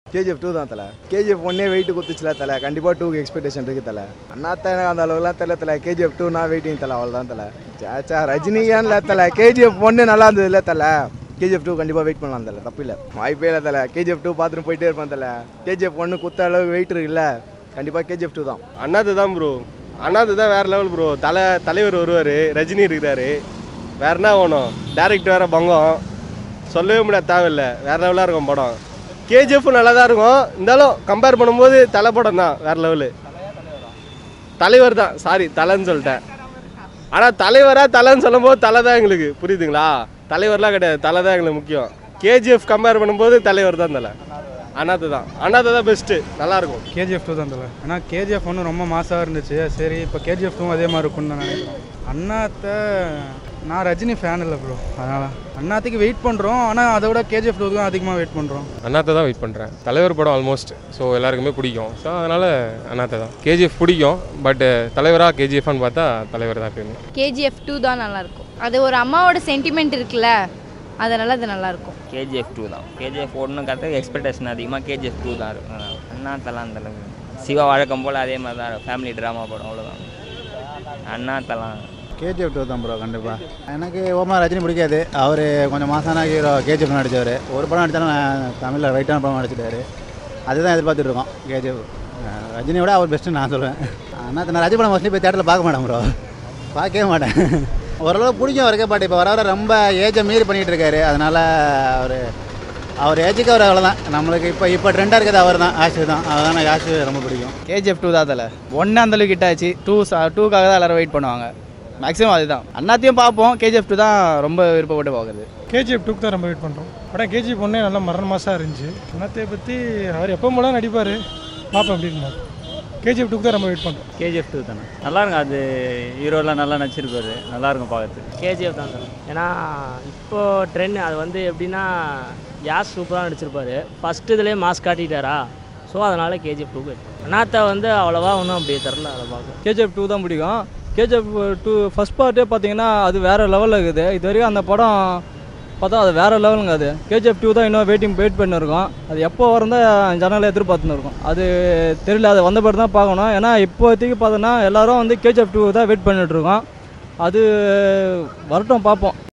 KGF two தான் தலை KGF ஒன்னே வெயிட் குத்துச்சுல தலை கண்டிப்பாக டூக்கு எக்ஸ்பெக்டேஷன் இருக்குது தலை அண்ணாத்த எனக்கு அந்த அளவுக்குலாம் தெரியல தலை கேஜிஎஃப் டூ நான் வெயிட்டிங் தலை அவ்வளோதான் தலை சாச்சா ரஜினிகான்ல தலை கேஜிஎஃப் ஒன்று நல்லா இருந்தது இல்லை தலை கேஜிஎஃப் டூ கண்டிப்பாக வெயிட் பண்ணலாம் தலை தப்பு இல்லை வாய்ப்பே இல்லை தலை கேஜிஎஃப் டூ பார்த்துட்டு போயிட்டே இருப்பேன் தலை கேஜிஎஃப் ஒன்று குத்த அளவுக்கு வெயிட் இருக்குல்ல கண்டிப்பாக கேஜிஎஃப் டூ தான் அண்ணாது தான் ப்ரோ அண்ணாது தான் வேறு லெவல் ப்ரோ தலை தலைவர் வருவார் ரஜினி இருக்கிறாரு வேற என்ன வேணும் டேரக்ட் வேறு பங்கம் சொல்லவே முடியாது தேவையில்லை வேறு லெவலாக இருக்கும் படம் கேஜிஎஃப் நல்லா தான் இருக்கும் இருந்தாலும் கம்பேர் பண்ணும்போது தலை படம் தான் வேறு லெவலு தலைவர் தான் சாரி தலைன்னு சொல்லிட்டேன் ஆனால் தலைவராக தலைன்னு சொல்லும்போது தலை தான் எங்களுக்கு புரியுதுங்களா தலைவர்லாம் கிடையாது தலை தான் எங்களுக்கு முக்கியம் கேஜிஎஃப் கம்பேர் பண்ணும்போது தலைவர் தான் தலை அண்ணாத்து தான் அண்ணாத்து தான் பெஸ்ட்டு நல்லாயிருக்கும் கேஜிஎஃப் டூ தான் தலை ஏன்னா கேஜிஎஃப் ஒன்று ரொம்ப மாசாக இருந்துச்சு சரி இப்போ கேஜிஎஃப் டூ அதே மாதிரி இருக்கும்னு நான் நினைக்கிறேன் அண்ணாத்த நான் ரஜினி ஃபேன் இல்லை ப்ரோ அதனால் அண்ணாத்துக்கு வெயிட் பண்ணுறோம் ஆனால் அதை விட கேஜிஎஃப் டூ தான் அதிகமாக வெயிட் பண்ணுறோம் அண்ணாத்தை தான் வெயிட் பண்ணுறேன் தலைவர் படம் ஆல்மோஸ்ட் ஸோ எல்லாருக்குமே பிடிக்கும் ஸோ அதனால் அண்ணாத்தை தான் கேஜிஎஃப் பிடிக்கும் பட் தலைவராக கேஜிஎஃப்னு பார்த்தா தலைவர் தான் எப்பயுமே கேஜிஎஃப் டூ தான் நல்லாயிருக்கும் அது ஒரு அம்மாவோட சென்டிமெண்ட் இருக்குல்ல அதனால் அது நல்லாயிருக்கும் கேஜிஎஃப் டூ தான் கேஜிஎஃப் ஒன்று கரெக்டாக எக்ஸ்பெக்டேஷன் அதிகமாக கேஜிஎஃப் டூ தான் இருக்கும் அண்ணா தலா அந்த அளவுக்கு சிவா வழக்கம் போல் அதே மாதிரி தான் ஃபேமிலி ட்ராமா படம் அவ்வளோதான் அண்ணா தலா கேஜிஎஃப் டூ தான் ப்ரோ கண்டிப்பாக எனக்கு ஓமா ரஜினி பிடிக்காது அவர் கொஞ்சம் மாசான ஹீரோ கேஜிஎஃப் நடித்தவர் ஒரு படம் நடித்தாலும் நான் தமிழில் ரைட்டான படம் நடிச்சிட்டாரு அதுதான் எதிர்பார்த்துட்டு இருக்கோம் கேஜிஎஃப் ரஜினியை விட அவர் பெஸ்ட்டு நான் சொல்லுவேன் ஆனால் நான் ரஜினி படம் மோஸ்ட்லி போய் தேட்டரில் பார்க்க மாட்டேன் ப்ரோ பார்க்கவே மாட்டேன் ஓரளவு பிடிக்கும் அவருக்கு பட் இப்போ வர வர ரொம்ப ஏஜை மீறி பண்ணிகிட்டு இருக்காரு அதனால் அவர் அவர் ஏஜுக்கு அவர் அவ்வளோதான் நம்மளுக்கு இப்போ இப்போ ட்ரெண்டாக இருக்கிறது அவர் தான் ஆஷு தான் அதனால் எனக்கு ஆஷு ரொம்ப பிடிக்கும் கேஜிஎஃப் டூ தான் தலை ஒன்று அந்தளவுக்கு ஹிட் ஆச்சு டூ டூக்காக தான் எல்லாரும் வெயிட் பண்ணுவாங்க மேக்ஸிமம் அதுதான் அண்ணாத்தையும் பார்ப்போம் கேஜிஎஃப் டூ தான் ரொம்ப விருப்பப்பட்டு பார்க்குறது கேஜிஎஃப் டூக்கு தான் ரொம்ப வெயிட் பண்ணுறோம் படம் கேஜிஎஃப் ஒன்றே நல்லா மரண மாசாக இருந்துச்சு அண்ணாத்தையை பற்றி அவர் எப்போ போல நடிப்பார் பார்ப்போம் எப்படி இருந்தார் கேஜிஎஃப் டூக்கு தான் ரொம்ப வெயிட் பண்ணுறோம் கேஜிஎஃப் டூ தானே நல்லா இருக்கும் அது ஹீரோலாம் நல்லா நடிச்சிருப்பாரு நல்லா இருக்கும் பார்க்கறதுக்கு கேஜிஎஃப் தான் சார் ஏன்னா இப்போ ட்ரெண்ட் அது வந்து எப்படின்னா யாஸ் சூப்பராக நடிச்சிருப்பாரு ஃபஸ்ட்டு இதுலேயே மாஸ் காட்டிட்டாரா ஸோ அதனால் கேஜிஎஃப் டூ அண்ணாத்தை வந்து அவ்வளோவா ஒன்றும் அப்படி தரல அதை பார்க்க கேஜிஎஃப் டூ தான் பிடிக்கும் கேஜிஎஃப் டூ ஃபஸ்ட் பார்ட்டே பார்த்தீங்கன்னா அது வேறு லெவலில் இருக்குது இது வரைக்கும் அந்த படம் பார்த்தா அது வேறு லெவலுங்க அது கேஜிஎஃப் டூ தான் இன்னும் வெயிட்டிங் வெயிட் பண்ணிருக்கோம் அது எப்போ வரந்தா ஜனங்களை எதிர்பார்த்துன்னு இருக்கோம் அது தெரியல அது வந்த பிறகு தான் பார்க்கணும் ஏன்னா இப்போதைக்கு பார்த்தோன்னா எல்லாரும் வந்து கேஜிஎஃப் டூ தான் வெயிட் பண்ணிட்டு இருக்கோம் அது வரட்டும் பார்ப்போம்